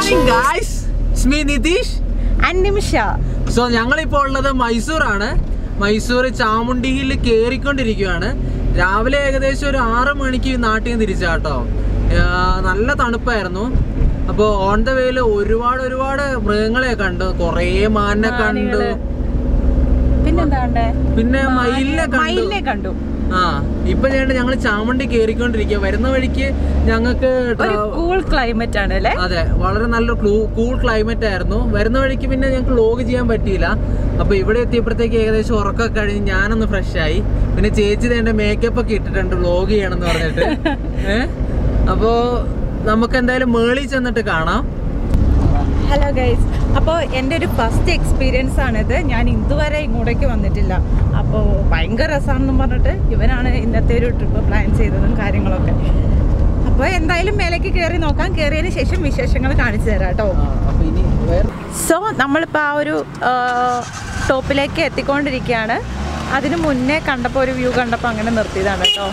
morning guys സ്മി Nitheesh and Nimisha so ഞങ്ങളിപ്പോൾ ഉള്ളത് മൈസൂറാണ് മൈസൂർ ചാമുണ്ടി ഹില്ല് കയറിക്കൊണ്ടിരിക്കുകയാണ് രാവിലെ ഏകദേശം ഒരു ആറ് മണിക്ക് നാട്ടിൽ നിന്ന് തിരിച്ചാട്ടോ നല്ല തണുപ്പായിരുന്നു അപ്പോൾ ഓൺ ദ വേയിൽ ഒരുപാട് ഒരുപാട് മൃഗങ്ങളെ കണ്ടു കുറേ മാനിനെ കണ്ടു പിന്നെന്താ കണ്ടേ പിന്നെ മയിലിനെ കണ്ടു മയിലിനെ കണ്ടു ആ ഇപ്പൊ ഞങ്ങൾ ഞങ്ങൾ ചാമുണ്ടി കയറിക്കൊണ്ടിരിക്കുക വരുന്ന വഴിക്ക് ഞങ്ങൾക്ക് ഒരു കൂൾ ക്ലൈമറ്റ് ആണ് അല്ലേ അതെ വളരെ നല്ല കൂൾ ക്ലൈമറ്റ് ആയിരുന്നു വരുന്ന വഴിക്ക് പിന്നെ ഞങ്ങൾക്ക് ലോഗ് ചെയ്യാൻ പറ്റിയില്ല അപ്പൊ ഇവിടെ എത്തിയപ്പോഴത്തേക്ക് ഏകദേശം ഉറക്കമൊക്കെ കഴിഞ്ഞ് ഞാനൊന്ന് ഫ്രഷ് ആയി പിന്നെ ചേച്ചി എന്റെ മേക്കപ്പ് ഒക്കെ ഇട്ടിട്ടുണ്ട് വ്ലോഗ് ചെയ്യണമെന്ന് പറഞ്ഞിട്ട് ഏഹ് അപ്പോ നമുക്ക് എന്തായാലും മേളിൽ ചെന്നിട്ട് കാണാം ഹലോ ഗൈസ് അപ്പോൾ എൻ്റെ ഒരു ഫസ്റ്റ് എക്സ്പീരിയൻസ് ആണിത് ഞാൻ ഇതുവരെ ഇങ്ങോട്ടേക്ക് വന്നിട്ടില്ല അപ്പോൾ ഭയങ്കര രസമാണെന്നും പറഞ്ഞിട്ട് ഇവനാണ് ഇന്നത്തെ ഒരു ട്രിപ്പ് പ്ലാൻ ചെയ്തതും കാര്യങ്ങളൊക്കെ അപ്പോൾ എന്തായാലും മേലേക്ക് കയറി നോക്കാം കയറിയതിന് ശേഷം വിശേഷങ്ങൾ കാണിച്ചു തരാം കേട്ടോ ആ, അപ്പൊ ഇനി വേറെ സോ നമ്മളിപ്പോൾ ആ ഒരു ടോപ്പിലേക്ക് എത്തിക്കൊണ്ടിരിക്കുകയാണ് അതിന് മുന്നേ കണ്ടപ്പോൾ ഒരു വ്യൂ കണ്ടപ്പോൾ അങ്ങനെ നിർത്തിയതാണ് കേട്ടോ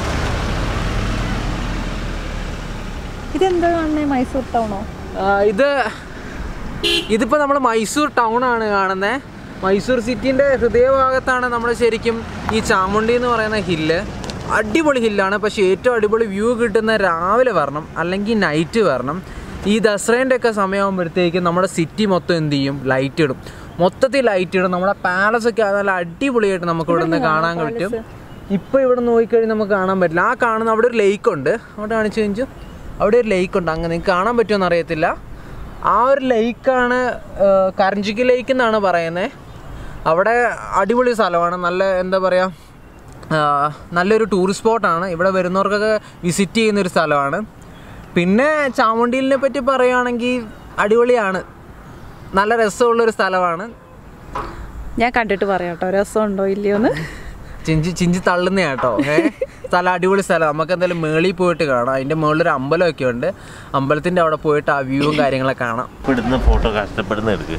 ഇതെന്താ കാണുന്നത് മൈസൂർ ടൗണോ ആ, ഇത് ഇതിപ്പോ നമ്മൾ മൈസൂർ ടൗൺ ആണ് കാണുന്നത് മൈസൂർ സിറ്റിന്റെ ഹൃദയഭാഗത്താണ് നമ്മൾ ശരിക്കും ഈ ചാമുണ്ടി എന്ന് പറയുന്ന ഹില്ല് അടിപൊളി ഹില്ലാണ് പക്ഷേ ഏറ്റവും അടിപൊളി വ്യൂ കിട്ടുന്ന രാവിലെ വരണം അല്ലെങ്കിൽ നൈറ്റ് വരണം ഈ ദസറേൻ്റെ ഒക്കെ സമയമാകുമ്പോഴത്തേക്കും നമ്മുടെ സിറ്റി മൊത്തം എന്ത് ചെയ്യും ലൈറ്റ് ഇടും മൊത്തത്തിൽ ലൈറ്റ് ഇടും നമ്മുടെ പാലസ് ഒക്കെ നല്ല അടിപൊളിയായിട്ട് നമുക്ക് ഇവിടെ നിന്ന് കാണാൻ പറ്റും ഇപ്പോൾ ഇവിടെ നോക്കിക്കഴിഞ്ഞാൽ നമുക്ക് കാണാൻ പറ്റില്ല ആ കാണുന്ന അവിടെ ഒരു ലേക്ക് ഉണ്ട് അവിടെ കാണിച്ചു കഴിഞ്ഞു അവിടെ ഒരു ലേക്ക് ഉണ്ട് അങ്ങനെ നിങ്ങൾക്ക് കാണാൻ പറ്റുമെന്ന് അറിയത്തില്ല ആ ഒരു ലേക്കാണ് കരഞ്ചിക്ക് ലേക്ക് എന്നാണ് പറയുന്നത് അവിടെ അടിപൊളി സ്ഥലമാണ് നല്ല എന്താ പറയുക നല്ലൊരു ടൂറിസ്റ്റ് സ്പോട്ടാണ് ഇവിടെ വരുന്നവർക്കൊക്കെ വിസിറ്റ് ചെയ്യുന്ന ഒരു സ്ഥലമാണ് പിന്നെ ചാമുണ്ടിയിലിനെ പറ്റി പറയുകയാണെങ്കിൽ അടിപൊളിയാണ് നല്ല രസമുള്ളൊരു സ്ഥലമാണ് ഞാൻ കണ്ടിട്ട് പറയാം കേട്ടോ രസമുണ്ടോ ഇല്ലയോന്ന് ചിഞ്ചി ചിഞ്ചി തള്ളുന്ന കേട്ടോ ഏ സ്ഥലം അടിപൊളി സ്ഥലം നമുക്ക് എന്തായാലും മേളിൽ പോയിട്ട് കാണാം അതിൻ്റെ മുകളിൽ ഒരു അമ്പലമൊക്കെ ഉണ്ട് അമ്പലത്തിൻ്റെ അവിടെ പോയിട്ട് ആ വ്യൂവും കാര്യങ്ങളൊക്കെ കാണാം ഇവിടുന്ന് ഫോട്ടോ കഷ്ടപ്പെടുന്ന എടുക്ക്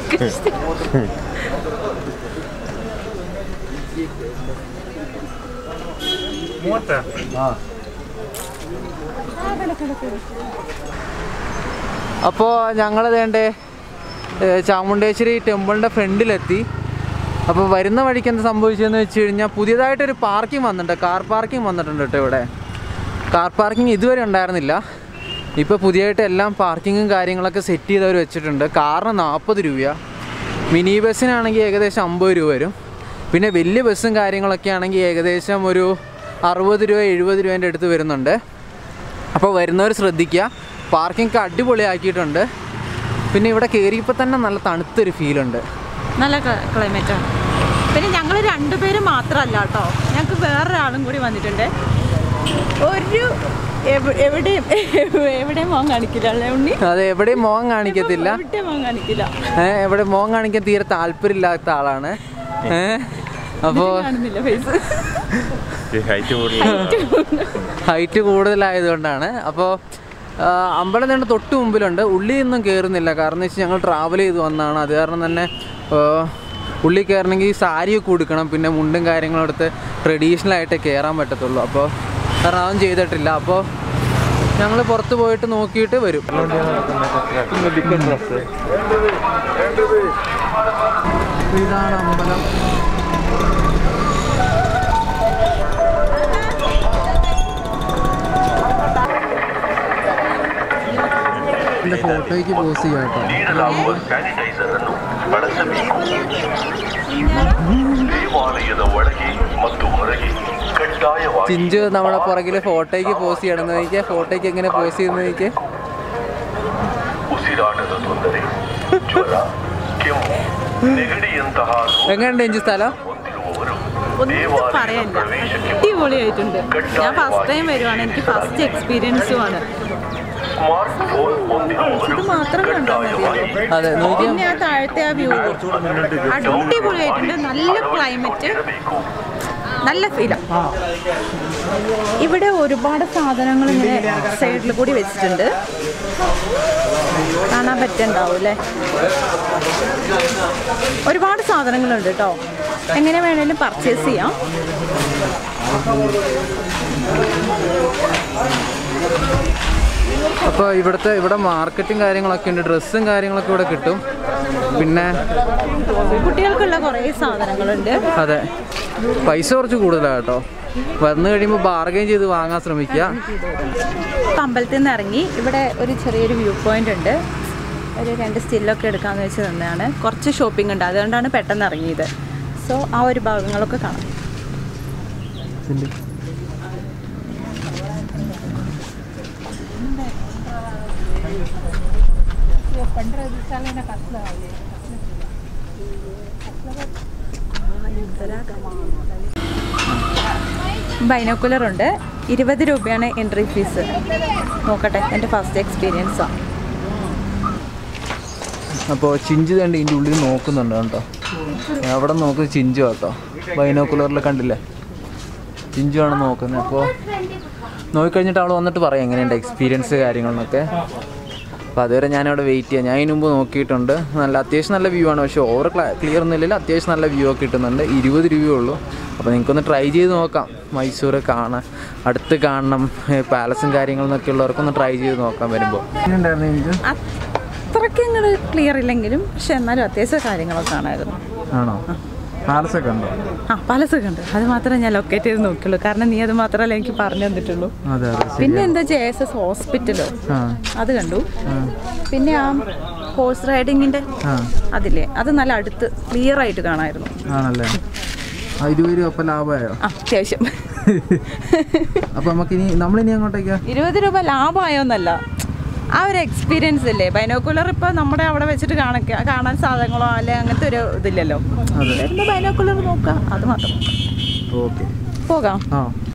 അപ്പോൾ ഞങ്ങൾ വേണ്ടേ ചാമുണ്ടേശ്വരി ടെമ്പിളിൻ്റെ ഫ്രണ്ടിലെത്തി അപ്പോൾ വരുന്ന വഴിക്ക് എന്താ സംഭവിച്ചതെന്ന് വെച്ച് കഴിഞ്ഞാൽ പുതിയതായിട്ടൊരു പാർക്കിംഗ് വന്നിട്ടുണ്ട് കാർ പാർക്കിംഗ് വന്നിട്ടുണ്ട് കേട്ടോ ഇവിടെ കാർ പാർക്കിംഗ് ഇതുവരെ ഉണ്ടായിരുന്നില്ല ഇപ്പോൾ പുതിയതായിട്ട് എല്ലാം പാർക്കിങ്ങും കാര്യങ്ങളൊക്കെ സെറ്റ് ചെയ്തവർ വെച്ചിട്ടുണ്ട് കാറിന് നാൽപ്പത് രൂപയാണ് മിനി ബസ്സിനാണെങ്കിൽ ഏകദേശം അമ്പത് രൂപ വരും പിന്നെ വലിയ ബസ്സും കാര്യങ്ങളൊക്കെ ആണെങ്കിൽ ഏകദേശം ഒരു അറുപത് രൂപ എഴുപത് രൂപേൻ്റെ അടുത്ത് വരുന്നുണ്ട് അപ്പോൾ വരുന്നവർ ശ്രദ്ധിക്കുക പാർക്കിംഗ് ഒക്കെ അടിപൊളിയാക്കിയിട്ടുണ്ട് പിന്നെ ഇവിടെ കയറിയപ്പോൾ തന്നെ നല്ല തണുത്തൊരു ഫീലുണ്ട് നല്ല ക്ലൈമറ്റ് ആണ് പിന്നെ ഞങ്ങൾ രണ്ടുപേരും മാത്രമല്ല കേട്ടോ ഞങ്ങൾക്ക് വേറൊരാളും കൂടി വന്നിട്ടുണ്ട് ഒരു എവ- എവിടെയും എവിടെയും മോൻ കാണിക്കില്ല അല്ലേ ഉണ്ണി അത് എവിടെയും മോഹം കാണിക്കത്തില്ല എവിടെയും മോൻ കാണിക്കില്ല ഏഹ് എവിടെ മോഹം കാണിക്കാൻ തീരെ താല്പര്യമില്ലാത്ത ആളാണ് ഏഹ് അപ്പോൾ കാണുന്നില്ല ഫേസ് ഹൈറ്റ് കൂടുതൽ ഹൈറ്റ് കൂടുതലായതുകൊണ്ടാണ് അപ്പോൾ അമ്പലം തന്നെ തൊട്ട് മുമ്പിലുണ്ട് ഉള്ളിൽ നിന്നും കയറുന്നില്ല കാരണം വെച്ചാൽ ഞങ്ങൾ ട്രാവൽ ചെയ്ത് വന്നതാണ് അത് കാരണം തന്നെ ആ, ഉള്ളിൽ കയറണമെങ്കിൽ സാരിയൊക്കെ ഉടുക്കണം പിന്നെ മുണ്ടും കാര്യങ്ങളും എടുത്ത് ട്രഡീഷണൽ ആയിട്ട് കയറാൻ പറ്റത്തുള്ളൂ അപ്പോൾ കാരണം അതൊന്നും ചെയ്തിട്ടില്ല അപ്പോൾ ഞങ്ങൾ പുറത്ത് പോയിട്ട് നോക്കിയിട്ട് വരും ഇതാണ് അമ്പലം എൻ്റെ ഫോട്ടോയ്ക്ക് പോസ് ചെയ്യാം കേട്ടോ ನೀಡಲಾಗುವ ಸ್ಯಾನಿಟೈಸರ್ ಅನ್ನು ಬಳಸಬೇಕು ದೇವಾಲಯದ ಒಳಗೆ ಮತ್ತು ಹೊರಗೆ ಕಡ್ಡಾಯವಾಗಿ ചിഞ്ചു നമ്മുടെ പുറകിൽ ഫോട്ടോയ്ക്ക് പോസ് ചെയ്യണമെന്ന് ചോദിക്കുക ഫോട്ടോയ്ക്ക് എങ്ങനെ പോസ് ചെയ്യുന്ന ചോദിക്കുക ಉಸಿರಾಟದ ತೊಂದರೆ ಜ್ವರ ಕೆಮ್ಮು ನೆಗಡಿಯಂತಹ ರೋಗ എങ്ങനെയുണ്ട് ചിഞ്ചു സ്ഥലം ಹೊಂದಿರುವವರು ഒന്നും ದೇವಾಲಯದ പറയാനില്ല ಪ್ರವೇಶಕ್ಕೆ അടിപൊളിയായിട്ടുണ്ട് ഞാൻ ഫസ്റ്റ് ടൈം വരുവാണ് എനിക്ക് ഫസ്റ്റ് എക്സ്പീരിയൻസും ആണ് ಸ್ಮಾರ್ಟ್ ಫೋನ್ ಹೊಂದಿರುವವರು ഇത് മാത്രം കണ്ടാൽ മതിയാവും അതെ നോക്കിയാൽ പിന്നെ ആ താഴത്തെ ആ വ്യൂ അടിപൊളിയായിട്ടുണ്ട് നല്ല ക്ലൈമറ്റ് ಇರಬೇಕು നല്ല ഫീലാണ് ഇവിടെ ഒരുപാട് സാധനങ്ങൾ ഇങ്ങനെ സൈഡിൽ കൂടി വെച്ചിട്ടുണ്ട് കാണാൻ പറ്റുന്നുണ്ടാവും അല്ലേ ഒരുപാട് സാധനങ്ങളുണ്ട് കേട്ടോ എങ്ങനെ വേണേലും പർച്ചേസ് ചെയ്യാം അപ്പോൾ ഇവിടുത്തെ ഇവിടെ മാർക്കറ്റും കാര്യങ്ങളൊക്കെ ഉണ്ട് ഡ്രസ്സും കാര്യങ്ങളൊക്കെ ഇവിടെ കിട്ടും പിന്നെ കുട്ടികൾക്കുള്ള കുറേ സാധനങ്ങളുണ്ട് അതെ പൈസ കുറച്ച് കൂടുതലാണ് കേട്ടോ വന്നു കഴിയുമ്പോൾ ബാർഗൈൻ ചെയ്ത് വാങ്ങാൻ ശ്രമിക്കുക ഇപ്പം അമ്പലത്തിൽ നിന്ന് ഇറങ്ങി ഇവിടെ ഒരു ചെറിയൊരു വ്യൂ പോയിന്റ് ഉണ്ട് ഒരു രണ്ട് സ്റ്റില്ലൊക്കെ എടുക്കാമെന്ന് വെച്ച് തന്നെയാണ് കുറച്ച് ഷോപ്പിംഗ് ഉണ്ട് അതുകൊണ്ടാണ് പെട്ടെന്ന് ഇറങ്ങിയത് സോ ആ ഒരു ഭാഗങ്ങളൊക്കെ കാണാം ബൈനോക്കുലർ ഉണ്ട് ഇരുപത് രൂപയാണ് എൻട്രി ഫീസ് നോക്കട്ടെ എൻ്റെ ഫസ്റ്റ് എക്സ്പീരിയൻസാണ് അപ്പോൾ ചിഞ്ചു തണ്ട് ഇതിൻ്റെ ഉള്ളിൽ നോക്കുന്നുണ്ട് കേട്ടോ അവിടെ നോക്കുന്നത് ചിഞ്ചു കേട്ടോ ബൈനോക്കുലറിൽ കണ്ടില്ലേ ചിഞ്ചു ആണ് നോക്കുന്നത് അപ്പോൾ നോക്കിക്കഴിഞ്ഞിട്ട് അവൾ വന്നിട്ട് പറയാം എങ്ങനെയുണ്ട് എക്സ്പീരിയൻസ് കാര്യങ്ങളെന്നൊക്കെ അപ്പോൾ അതുവരെ ഞാനവിടെ വെയിറ്റ് ചെയ്യാം ഞാൻ ഇതിന് മുമ്പ് നോക്കിയിട്ടുണ്ട് നല്ല അത്യാവശ്യം നല്ല വ്യൂ ആണ് പക്ഷേ ഓവർ ക്ലിയർ ഒന്നും ഇല്ലല്ലോ അത്യാവശ്യം നല്ല വ്യൂ ഒക്കെ കിട്ടുന്നുണ്ട് ഇരുപത് രൂപയേ ഉള്ളൂ അപ്പോൾ നിങ്ങൾക്കൊന്ന് ട്രൈ ചെയ്ത് നോക്കാം മൈസൂർ കാണാൻ അടുത്ത് കാണണം പാലസും കാര്യങ്ങളെന്നൊക്കെ ഉള്ളവർക്കൊന്ന് ട്രൈ ചെയ്ത് നോക്കാം വരുമ്പോൾ അത്രയ്ക്ക് അങ്ങോട്ട് ക്ലിയർ ഇല്ലെങ്കിലും പക്ഷെ എന്നാലും അത്യാവശ്യം കാര്യങ്ങളൊക്കെ കാണായിരുന്നു ആണോ പാലസൊക്കെ ഉണ്ടോ ആ പലസൊക്കെ ഉണ്ട് അത് മാത്രമേ ഞാൻ ലൊക്കേറ്റ് ചെയ്ത് നോക്കിയുള്ളൂ കാരണം നീ അത് മാത്രമല്ല എനിക്ക് പറഞ്ഞു തന്നിട്ടുള്ളൂ അതെ അതെ പിന്നെ എന്താ ജെ എസ് എസ് ഹോസ്പിറ്റലോ ആ അത് കണ്ടു പിന്നെ ആ ഹോഴ്സ് റൈഡിങ്ങിൻ്റെ ആ അതില്ലേ അത് നല്ല അടുത്ത് ക്ലിയർ ആയിട്ട് കാണാമായിരുന്നു ആണല്ലേ ആ ഇരുപത് രൂപ അപ്പം ലാഭമായോ ആ അത്യാവശ്യം അപ്പം നമുക്കിനി നമ്മളിനി അങ്ങോട്ടേക്കാ ഇരുപത് രൂപ ലാഭമായോന്നല്ല ആ ഒരു എക്സ്പീരിയൻസ് ഇല്ലേ ബൈനോക്കുലർ ഇപ്പോൾ നമ്മുടെ അവിടെ വെച്ചിട്ട് കാണിക്ക കാണാൻ സാധനങ്ങളോ അല്ലെ അങ്ങനത്തെ ഒരു ഇതില്ലല്ലോ വരുമ്പോൾ ബൈനോക്കുലർ നോക്കാം അത് മാത്രം ഓക്കെ പോകാം ആ